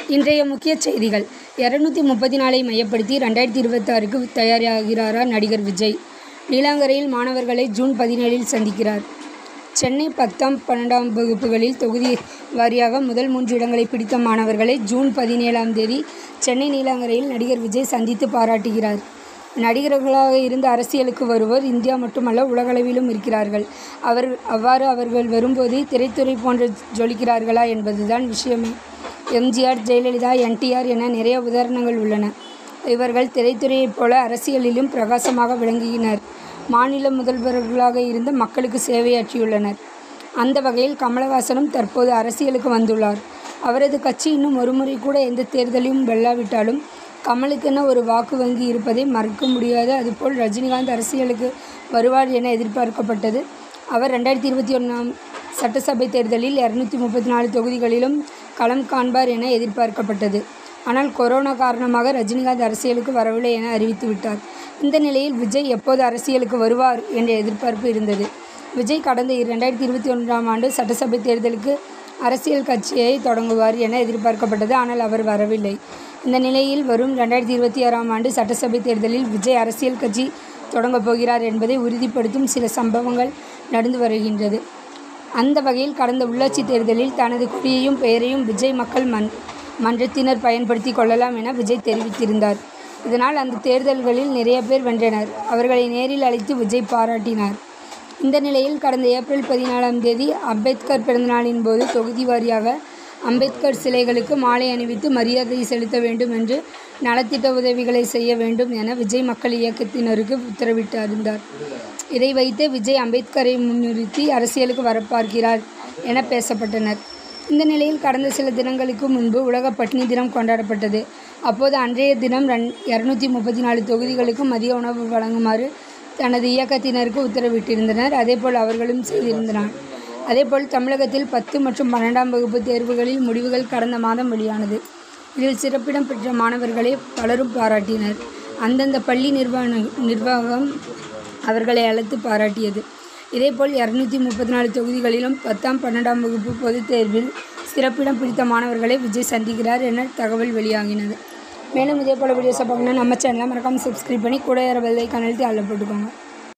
இன்றைய முக்கிய செய்திகள் இரநூத்தி முப்பத்தி நாலை மையப்படுத்தி ரெண்டாயிரத்தி இருபத்தாறுக்கு தயாராகிறாரா நடிகர் விஜய் நீலாங்கரையில் மாணவர்களை ஜூன் பதினேழில் சந்திக்கிறார் சென்னை பத்தாம் பன்னெண்டாம் வகுப்புகளில் தொகுதி வாரியாக முதல் மூன்று இடங்களை பிடித்த மாணவர்களை ஜூன் பதினேழாம் தேதி சென்னை நீலாங்கரையில் நடிகர் விஜய் சந்தித்து பாராட்டுகிறார் நடிகர்களாக இருந்து அரசியலுக்கு வருவோர் இந்தியா மட்டுமல்ல உலகளவிலும் இருக்கிறார்கள் அவர் அவ்வாறு அவர்கள் வரும்போது திரைத்துறை போன்று ஜொலிக்கிறார்களா என்பதுதான் விஷயமே எம்ஜிஆர் ஜெயலலிதா என்டிஆர் என நிறைய உதாரணங்கள் உள்ளன இவர்கள் திரைத்துறையைப் போல அரசியலிலும் பிரகாசமாக விளங்கினர் மாநில முதல்வர்களாக இருந்து மக்களுக்கு சேவையாற்றியுள்ளனர் அந்த வகையில் கமலஹாசனும் தற்போது அரசியலுக்கு வந்துள்ளார் அவரது கட்சி இன்னும் ஒருமுறை கூட எந்த தேர்தலையும் வெல்லாவிட்டாலும் கமலுக்கென ஒரு வாக்கு வங்கி இருப்பதை மறுக்க முடியாது அதுபோல் ரஜினிகாந்த் அரசியலுக்கு வருவார் என எதிர்பார்க்கப்பட்டது அவர் ரெண்டாயிரத்தி இருபத்தி ஒன்றாம் சட்டசபை தேர்தலில் இரநூத்தி முப்பத்தி நாலு தொகுதிகளிலும் களம் காண்பார் என எதிர்பார்க்கப்பட்டது ஆனால் கொரோனா காரணமாக ரஜினிகாந்த் அரசியலுக்கு வரவில்லை என அறிவித்துவிட்டார் இந்த நிலையில் விஜய் எப்போது அரசியலுக்கு வருவார் என்ற எதிர்பார்ப்பு இருந்தது விஜய் கடந்த இரண்டாயிரத்தி இருபத்தி ஒன்றாம் ஆண்டு சட்டசபை தேர்தலுக்கு அரசியல் கட்சியை தொடங்குவார் என எதிர்பார்க்கப்பட்டது ஆனால் அவர் வரவில்லை இந்த நிலையில் வரும் ரெண்டாயிரத்தி இருபத்தி ஆறாம் ஆண்டு சட்டசபை தேர்தலில் விஜய் அரசியல் கட்சி தொடங்கப் போகிறார் என்பதை உறுதிப்படுத்தும் சில சம்பவங்கள் நடந்து வருகின்றது அந்த வகையில் கடந்த உள்ளாட்சி தேர்தலில் தனது கொடியையும் பெயரையும் விஜய் மக்கள் மன் மன்றத்தினர் பயன்படுத்தி கொள்ளலாம் என விஜய் தெரிவித்திருந்தார் இதனால் அந்த தேர்தல்களில் நிறைய பேர் வென்றனர் அவர்களை நேரில் அழைத்து விஜய் பாராட்டினார் இந்த நிலையில் கடந்த ஏப்ரல் பதினாலாம் தேதி அம்பேத்கர் பிறந்தநாளின் போது தொகுதி வாரியாக அம்பேத்கர் சிலைகளுக்கு மாலை அணிவித்து மரியாதை செலுத்த வேண்டும் என்று நலத்திட்ட உதவிகளை செய்ய வேண்டும் என விஜய் மக்கள் இயக்கத்தினருக்கு உத்தரவிட்டிருந்தார் இதை வைத்து விஜய் அம்பேத்கரை முன்னிறுத்தி அரசியலுக்கு வரப்பார்க்கிறார் என பேசப்பட்டனர் இந்த நிலையில் கடந்த சில தினங்களுக்கு முன்பு உலக பட்டினி தினம் கொண்டாடப்பட்டது அப்போது அன்றைய தினம் ரன் இரநூத்தி முப்பத்தி நாலு தொகுதிகளுக்கு மதிய உணவு வழங்குமாறு தனது இயக்கத்தினருக்கு உத்தரவிட்டிருந்தனர் அதேபோல் அவர்களும் செய்திருந்தனர் அதேபோல் தமிழகத்தில் பத்து மற்றும் பன்னெண்டாம் வகுப்பு தேர்வுகளில் முடிவுகள் கடந்த மாதம் வெளியானது இதில் சிறப்பிடம் பெற்ற மாணவர்களை பலரும் பாராட்டினர் அந்தந்த பள்ளி நிர்வாக நிர்வாகம் அவர்களை அழைத்து பாராட்டியது இதேபோல் இரநூத்தி முப்பத்தி நாலு தொகுதிகளிலும் பத்தாம் பன்னெண்டாம் வகுப்பு பொதுத் தேர்வில் சிறப்பிடம் பிடித்த மாணவர்களை விஜய் சந்திக்கிறார் என தகவல் வெளியாகினது மேலும் இதே போல் வீடியோஸை பார்க்கணும் நம்ம சேனலை மறக்காமல் சப்ஸ்கிரைப் பண்ணி கூட ஏற வெள்ளை கனல்த்தி அதில் போட்டுக்கோங்க